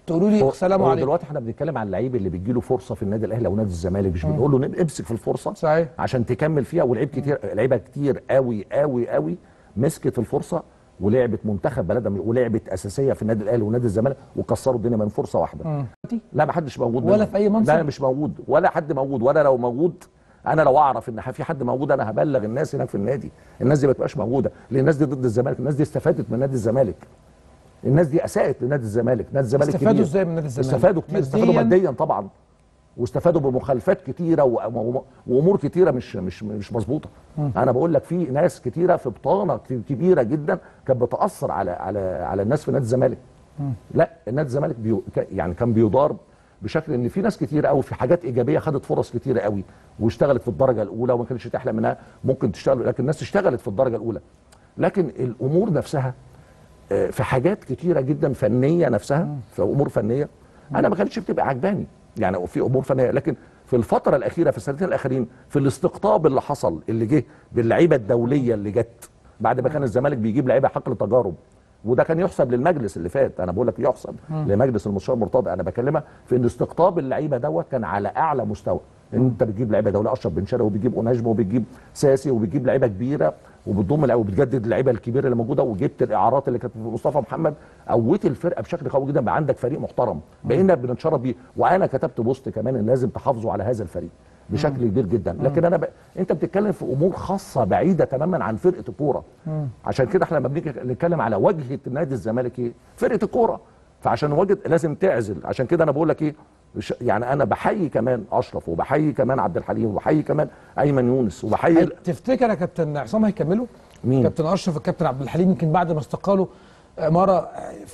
تقولوا لي هو- السلام هو عليكم دلوقتي احنا بنتكلم عن اللعيب اللي بيجي له فرصه في النادي الاهلي او نادي الزمالك مش بنقول له نب- امسك في الفرصه صحيح. عشان تكمل فيها ولعيب كتير لعيبه كتير قوي قوي قوي مسكت الفرصه ولعبت منتخب بلدها ولعبت اساسيه في النادي الاهلي ونادي الزمالك وكسروا الدنيا من فرصه واحده لا ما حدش موجود ولا منهم. في أي منصب؟ لا مش موجود ولا حد موجود ولا لو موجود انا لو اعرف ان في حد موجود انا هبلغ الناس هناك في النادي الناس دي ما تبقاش موجوده لان الناس دي ضد الزمالك الناس دي استفادت من نادي الزمالك الناس دي اساءت لنادي الزمالك نادي الزمالك استفادوا كبير. ازاي من نادي الزمالك؟ استفادوا كتير استفادوا مادياً؟ ماديا طبعا واستفادوا بمخالفات كتيره و- و- وامور كتيره مش مش مش مظبوطه انا بقول لك في ناس كتيره في بطانه كت- كبيره جدا كانت بتاثر على على على الناس في نادي الزمالك لا النادي الزمالك بيو ك- يعني كان بيدار بشكل ان في ناس كتير قوي في حاجات ايجابيه خدت فرص كتيره قوي واشتغلت في الدرجه الاولى وما كانتش تحلم منها ممكن تشتغل لكن الناس اشتغلت في الدرجه الاولى لكن الامور نفسها آه، في حاجات كتيره جدا فنيه نفسها في امور فنيه انا ما كانتش بتبقى عجباني يعني في امور فنيه لكن في الفتره الاخيره في السنتين الاخرين في الاستقطاب اللي حصل اللي جه باللعيبه الدوليه اللي جت بعد ما كان الزمالك بيجيب لعيبه حقل تجارب وده كان يحسب للمجلس اللي فات انا بقول لك يحسب لمجلس المستشار مرتضى انا بكلمك في ان استقطاب اللعيبه دوت كان على اعلى مستوى ان انت بتجيب لعيبه دوليه اشرف بن شرقي وبتجيب اوناجم وبتجيب ساسي وبتجيب لعيبه كبيره وبتضم اللعيبه وبتجدد اللعيبه الكبيره اللي موجوده وجبت الاعارات اللي كانت في مصطفى محمد قويت الفرقه بشكل قوي جدا بقى عندك فريق محترم بقينا بنتشرف بيه وانا كتبت بوست كمان ان لازم تحافظوا على هذا الفريق بشكل كبير جدا لكن انا ب... انت بتتكلم في امور خاصه بعيده تماما عن فرقه الكوره عشان كده احنا لما بنيجي نتكلم على واجهه نادي الزمالك ايه فرقه الكوره فعشان وجد لازم تعزل عشان كده انا بقول لك ايه مش- يعني انا بحيي كمان اشرف وبحيي كمان عبد الحليم وبحيي كمان ايمن يونس وبحيي هل تفتكر يا كابتن عصام هيكملوا؟ مين؟ كابتن اشرف والكابتن عبد الحليم يمكن بعد ما استقالوا آه، مره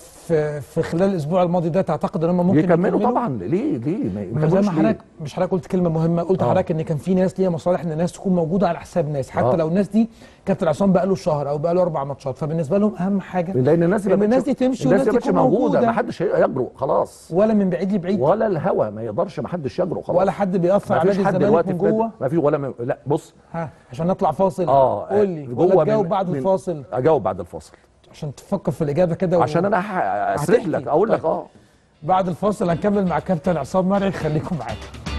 في في خلال الاسبوع الماضي ده تعتقد ان هم ممكن يكملوا طبعا ليه ليه ما ما زي يكملوش ما ليه؟ حضرتك مش حضرتك قلت كلمه مهمه قلت آه. حضرتك ان كان في ناس ليها مصالح ان الناس تكون موجوده على حساب ناس حتى آه. لو الناس دي كابتن عصام بقى له شهر او بقى له اربع ماتشات فبالنسبه لهم اهم حاجه لان الناس دي إن ما الناس بقتش- دي تمشي الناس والناس دي دي مش تكون موجوده موجودة. ما حدش يجرؤ خلاص ولا من بعيد لبعيد ولا الهوى ما يقدرش ما حدش يجرؤ خلاص ولا حد بيأثر ما على فيش نادي حد الزمالك دلوقتي من في نادي- جوه ما في ولا من لا بص ها عشان نطلع فاصل اه قول لي جوه ولا تجاوب من- بعد من- الفاصل اجاوب بعد الفاصل عشان تفكر في الاجابه كده و- عشان انا ه- اسرد هتحكي. لك اقول لك طيب. اه بعد الفاصل هنكمل مع كابتن عصام مرعي خليكم معانا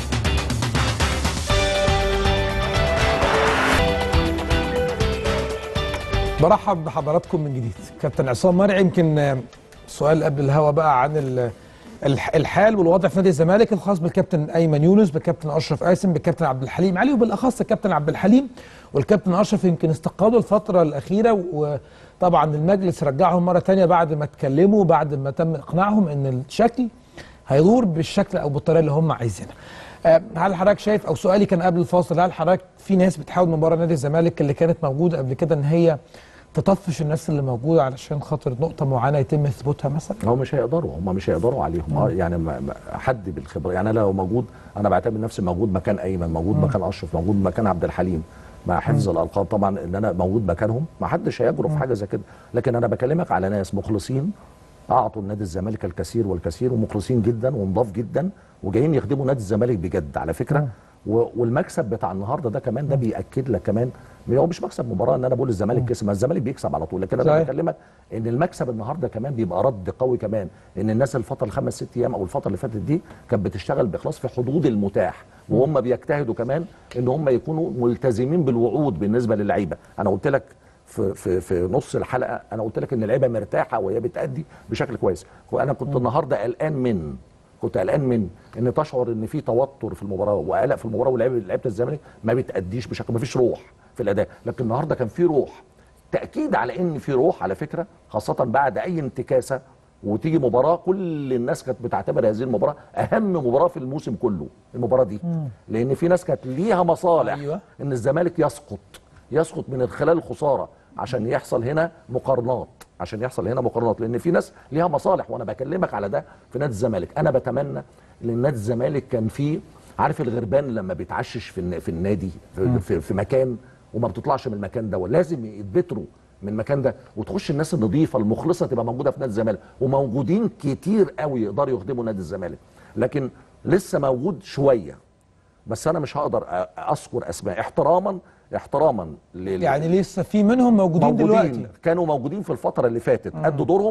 برحب بحضراتكم من جديد كابتن عصام مرعي يمكن آه، سؤال قبل الهوا بقى عن ال- الح- الحال والوضع في نادي الزمالك الخاص بالكابتن ايمن يونس بالكابتن اشرف قاسم بالكابتن عبد الحليم علي وبالاخص الكابتن عبد الحليم والكابتن اشرف يمكن استقالوا الفتره الاخيره وطبعا المجلس رجعهم مره تانية بعد ما اتكلموا بعد ما تم اقناعهم ان الشكل هيدور بالشكل او بالطريقه اللي هم عايزينها. آه، هل حضرتك شايف او سؤالي كان قبل الفاصل هل حضرتك في ناس بتحاول من بره نادي الزمالك اللي كانت موجوده قبل كده ان هي تطفش الناس اللي موجوده علشان خاطر نقطه معينه يتم اثباتها مثلا؟ هو مش هيقدروا هم مش هيقدروا عليهم آه، يعني ما- ما- حد بالخبره يعني انا لو موجود انا بعتبر نفسي موجود مكان ايمن موجود مكان اشرف موجود مكان عبد الحليم مع حفظ الالقاب طبعا ان انا موجود مكانهم ما حدش هيجرؤ في حاجه زي كده لكن انا بكلمك على ناس مخلصين اعطوا النادي الزمالك الكثير والكثير ومخلصين جدا ونضاف جدا وجايين يخدموا نادي الزمالك بجد على فكره و- والمكسب بتاع النهارده ده كمان ده بياكد لك كمان هو مش مكسب مباراه ان انا بقول الزمالك كسب ما الزمالك بيكسب على طول لكن انا صحيح. بكلمك ان المكسب النهارده كمان بيبقى رد قوي كمان ان الناس الفتره الخمس ست ايام او الفتره اللي فاتت دي كانت بتشتغل باخلاص في حدود المتاح وهم بيجتهدوا كمان ان هم يكونوا ملتزمين بالوعود بالنسبه للعيبه انا قلت لك في في في نص الحلقه انا قلت لك ان اللعيبه مرتاحه وهي بتأدي بشكل كويس وانا كنت النهارده قلقان من كنت قلقان من ان تشعر ان في توتر في المباراه وقلق في المباراه ولعيبه لعيبه الزمالك ما بتأديش بشكل ما فيش روح في الاداء لكن النهارده كان في روح تاكيد على ان في روح على فكره خاصه بعد اي انتكاسه وتيجي مباراه كل الناس كانت بتعتبر هذه المباراه اهم مباراه في الموسم كله المباراه دي لان في ناس كانت ليها مصالح أيوة. ان الزمالك يسقط يسقط من خلال الخساره عشان يحصل هنا مقارنات عشان يحصل هنا مقارنات لان في ناس ليها مصالح وانا بكلمك على ده في نادي الزمالك انا بتمنى ان نادي الزمالك كان فيه عارف الغربان لما بيتعشش في الن- في النادي في, في, في مكان وما بتطلعش من المكان ده لازم يتبتروا من المكان ده وتخش الناس النظيفه المخلصه تبقى موجوده في نادي الزمالك وموجودين كتير قوي يقدروا يخدموا نادي الزمالك لكن لسه موجود شويه بس انا مش هقدر أ- اذكر اسماء احتراما احتراما لل... يعني لسه في منهم موجودين, موجودين دلوقتي كانوا موجودين في الفتره اللي فاتت ادوا دورهم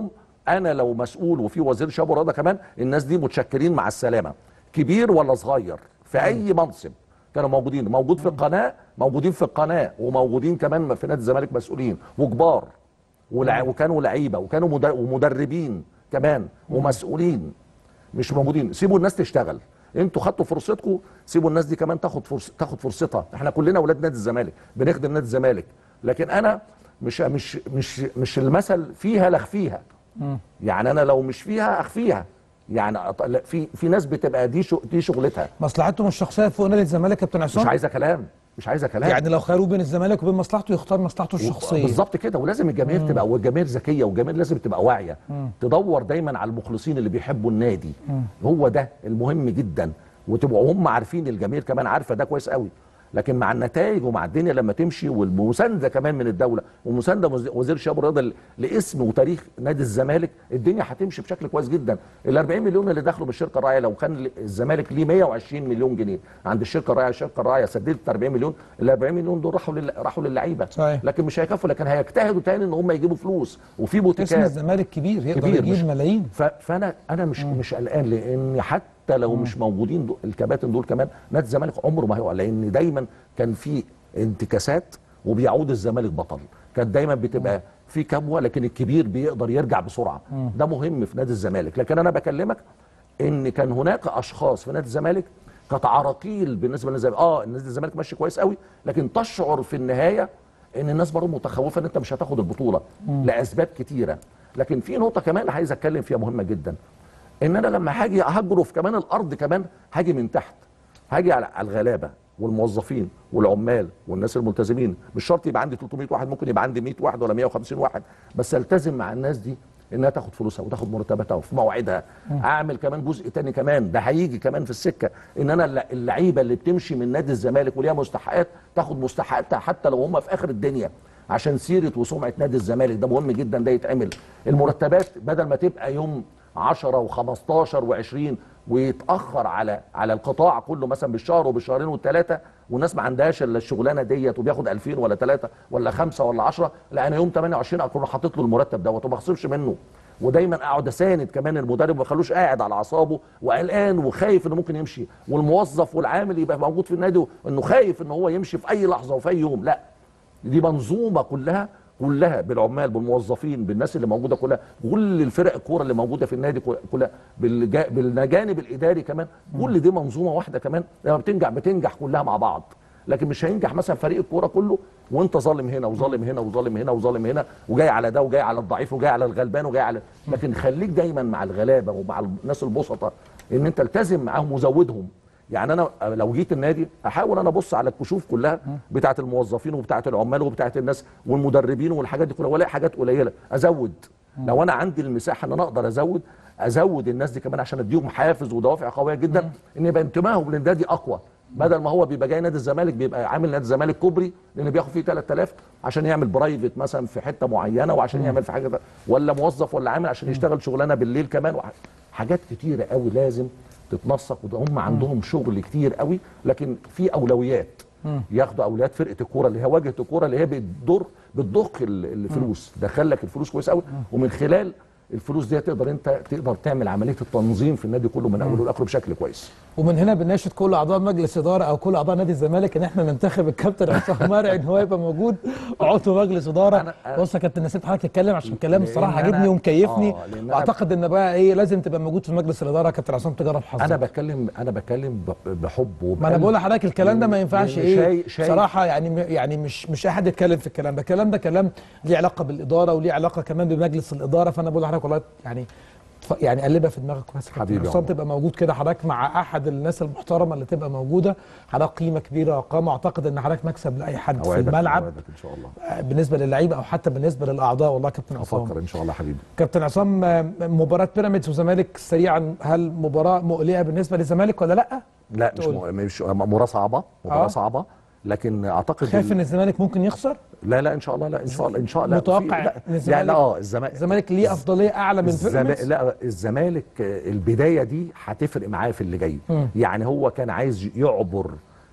انا لو مسؤول وفي وزير شباب ورياضه كمان الناس دي متشكرين مع السلامه كبير ولا صغير في اي منصب كانوا موجودين موجود في القناه موجودين في القناه وموجودين كمان في نادي الزمالك مسؤولين وكبار ولع... وكانوا لعيبه وكانوا مد... ومدربين كمان ومسؤولين مش موجودين سيبوا الناس تشتغل انتوا خدتوا فرصتكم سيبوا الناس دي كمان تاخد فرص تاخد فرصتها احنا كلنا اولاد نادي الزمالك بنخدم نادي الزمالك لكن انا مش مش مش مش المثل فيها لا اخفيها يعني انا لو مش فيها اخفيها يعني أط- لا، في في ناس بتبقى دي شو دي شغلتها مصلحتهم الشخصيه فوق نادي الزمالك يا كابتن مش عصام عايزه كلام مش عايزه كلام يعني لو خيروه بين الزمالك وبين مصلحته يختار مصلحته الشخصيه بالظبط كده ولازم الجماهير تبقى والجماهير ذكيه والجماهير لازم تبقى واعيه تدور دايما على المخلصين اللي بيحبوا النادي هو ده المهم جدا وتبقوا هم عارفين الجماهير كمان عارفه ده كويس قوي لكن مع النتائج ومع الدنيا لما تمشي والمسانده كمان من الدوله ومسانده وز- وزير الشباب والرياضه ل- لاسم وتاريخ نادي الزمالك الدنيا هتمشي بشكل كويس جدا ال 40 مليون اللي دخلوا بالشركه الراعيه لو كان الزمالك ليه 120 مليون جنيه عند الشركه الراعيه الشركه الراعيه سددت 40 مليون ال 40 مليون دول راحوا لل... راحوا للعيبه صحيح. لكن مش هيكفوا لكن هيجتهدوا تاني ان هم يجيبوا فلوس وفي اسم بوتيكات الزمالك كبير يقدر كبير يجيب مش ملايين ف... فانا انا مش مش قلقان لان حتى لو مش موجودين دو... الكباتن دول كمان نادي الزمالك عمره ما هيقع لان دايما كان في انتكاسات وبيعود الزمالك بطل كانت دايما بتبقى في كبوه لكن الكبير بيقدر يرجع بسرعه ده مهم في نادي الزمالك لكن انا بكلمك ان كان هناك اشخاص في نادي الزمالك كانت عراقيل بالنسبه لنادي الزمالك اه نادي الزمالك ماشي كويس قوي لكن تشعر في النهايه ان الناس برضه متخوفه ان انت مش هتاخد البطوله لاسباب كتيره لكن في نقطه كمان عايز اتكلم فيها مهمه جدا ان انا لما هاجي اهجرف كمان الارض كمان هاجي من تحت هاجي على على الغلابه والموظفين والعمال والناس الملتزمين مش شرط يبقى عندي 300 واحد ممكن يبقى عندي 100 واحد ولا 150 واحد بس التزم مع الناس دي انها تاخد فلوسها وتاخد مرتباتها وفي موعدها اعمل كمان جزء تاني كمان ده هيجي كمان في السكه ان انا الل- اللعيبه اللي بتمشي من نادي الزمالك وليها مستحقات تاخد مستحقاتها حتى لو هم في اخر الدنيا عشان سيره وسمعه نادي الزمالك ده مهم جدا ده يتعمل المرتبات بدل ما تبقى يوم 10 و15 و20 ويتاخر على على القطاع كله مثلا بالشهر وبالشهرين والثلاثه والناس ما عندهاش الا الشغلانه ديت وبياخد 2000 ولا 3 ولا 5 ولا 10 لا انا يوم 28 اكون حاطط له المرتب دوت وما اخصمش منه ودايما اقعد اساند كمان المدرب ما اخلوش قاعد على اعصابه وقلقان وخايف انه ممكن يمشي والموظف والعامل يبقى موجود في النادي انه خايف ان هو يمشي في اي لحظه وفي اي يوم لا دي منظومه كلها كلها بالعمال بالموظفين بالناس اللي موجوده كلها كل الفرق الكوره اللي موجوده في النادي كل- كلها بالجا- بالجانب الاداري كمان كل دي منظومه واحده كمان لما بتنجح بتنجح كلها مع بعض لكن مش هينجح مثلا فريق الكوره كله وانت ظالم هنا وظالم هنا وظالم هنا وظالم هنا وجاي على ده وجاي على الضعيف وجاي على الغلبان وجاي على لكن خليك دايما مع الغلابه ومع الناس البسطاء ان انت التزم معاهم وزودهم يعني انا لو جيت النادي احاول انا ابص على الكشوف كلها بتاعه الموظفين وبتاعه العمال وبتاعه الناس والمدربين والحاجات دي كلها والاقي حاجات قليله ازود لو انا عندي المساحه ان انا اقدر ازود ازود الناس دي كمان عشان اديهم حافز ودوافع قويه جدا ان يبقى انتمائهم للنادي اقوى بدل ما هو بيبقى جاي نادي الزمالك بيبقى عامل نادي الزمالك كوبري لان بياخد فيه 3000 عشان يعمل برايفت مثلا في حته معينه وعشان يعمل في حاجه ولا موظف ولا عامل عشان يشتغل شغلانه بالليل كمان وح- حاجات كتيره قوي لازم تتنسق وده هم عندهم شغل كتير قوي لكن في اولويات ياخدوا اولويات فرقه الكوره اللي هي واجهه الكوره اللي هي بتضر بتضخ ال- الفلوس دخل لك الفلوس كويس قوي ومن خلال الفلوس دي تقدر انت تقدر تعمل عمليه التنظيم في النادي كله من اوله لاخره بشكل كويس ومن هنا بنناشد كل اعضاء مجلس اداره او كل اعضاء نادي الزمالك ان احنا ننتخب الكابتن عصام مرعي ان هو يبقى موجود عضو مجلس اداره أنا- بص يا كابتن نسيت حضرتك تتكلم عشان كلام لأن الصراحه أنا- عاجبني ومكيفني آه، لأن أنا- واعتقد ان بقى ايه لازم تبقى موجود في مجلس الاداره يا كابتن عصام تجرب حظك انا بتكلم انا بتكلم ب- بحب ما انا وبقلب. بقول لحضرتك الكلام ده ما لأن- ينفعش لأن ايه شاي- شاي- صراحه يعني يعني مش مش اي حد يتكلم في الكلام ده الكلام ده كلام ليه علاقه بالاداره وليه علاقه كمان بمجلس الاداره فانا بقول لحضرتك والله يعني ف- يعني قلبها في دماغك كويس يا كابتن حبيبي يا عصام عمر. تبقى موجود كده حضرتك مع احد الناس المحترمه اللي تبقى موجوده حضرتك قيمه كبيره وقامه اعتقد ان حضرتك مكسب لاي حد في أوعدك- الملعب أوعدك ان شاء الله آه، بالنسبه للعيبه او حتى بالنسبه للاعضاء والله يا كابتن عصام افكر ان شاء الله حبيبي كابتن عصام آه، مباراه بيراميدز وزمالك سريعا هل مباراه مقلقه بالنسبه للزمالك ولا لا؟ لا مش تقول. م- مش مباراه صعبه مباراه آه. صعبه لكن اعتقد خايف ال- ان الزمالك ممكن يخسر؟ لا لا ان شاء الله لا ان شاء الله ان شاء الله متوقع في- لا إن الزمالك- يعني لا اه الزمالك الزمالك ليه افضليه اعلى من الزما... بيراميدز؟ لا الزمالك آه، البدايه دي هتفرق معاه في اللي جاي مم. يعني هو كان عايز يعبر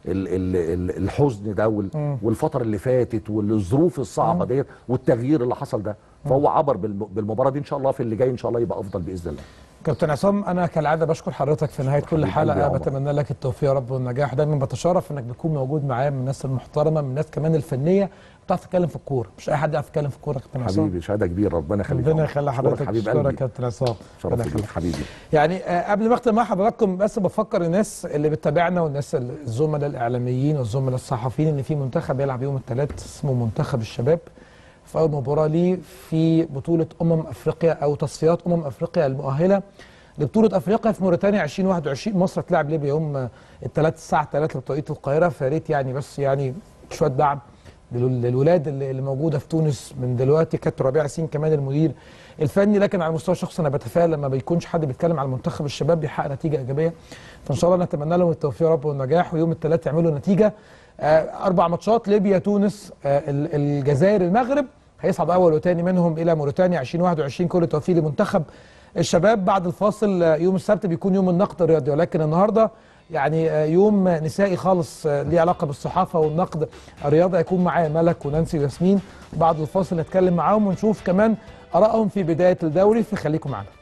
ال- ال- ال- الحزن ده وال- والفتره اللي فاتت والظروف الصعبه ديت والتغيير اللي حصل ده فهو عبر بالم- بالمباراه دي ان شاء الله في اللي جاي ان شاء الله يبقى افضل باذن الله كابتن عصام انا كالعاده بشكر حضرتك في نهايه كل حبيب قلبي يا حلقه عمر. بتمنى لك التوفيق يا رب والنجاح دايما بتشرف انك بتكون موجود معايا من الناس المحترمه من الناس كمان الفنيه بتعرف تتكلم في الكوره مش اي حد يعرف يتكلم في الكوره يا كابتن عصام حبيبي شهاده كبيره ربنا يخليك ربنا يا عمر. يخلي أشكرك حضرتك حبيب اشكرك قلبي كابتن عصام ربنا شرف يخليك. ليك حبيبي يعني آه، قبل ما اختم مع حضراتكم بس بفكر الناس اللي بتتابعنا والناس ال- الزملاء الاعلاميين والزملاء الصحفيين ان في منتخب بيلعب يوم الثلاث اسمه منتخب الشباب في اول مباراه ليه في بطوله امم افريقيا او تصفيات امم افريقيا المؤهله لبطوله افريقيا في موريتانيا 2021 مصر هتلاعب ليبيا يوم الثلاث الساعه 3 بتوقيت القاهره فيا ريت يعني بس يعني شويه دعم لل- للولاد اللي اللي موجوده في تونس من دلوقتي كابتن ربيع ياسين كمان المدير الفني لكن على المستوى الشخصي انا بتفائل لما بيكونش حد بيتكلم على منتخب الشباب بيحقق نتيجه ايجابيه فان شاء الله نتمنى لهم التوفيق يا رب والنجاح ويوم الثلاث يعملوا نتيجه آه، اربع ماتشات ليبيا تونس آه، ال- الجزائر المغرب هيصعد اول وثاني منهم الى موريتانيا 2021 كل التوفيق لمنتخب الشباب بعد الفاصل آه، يوم السبت بيكون يوم النقد الرياضي ولكن النهارده يعني آه، يوم نسائي خالص آه، ليه علاقه بالصحافه والنقد الرياضي هيكون معايا ملك ونانسي وياسمين بعد الفاصل نتكلم معاهم ونشوف كمان ارائهم في بدايه الدوري فخليكم معانا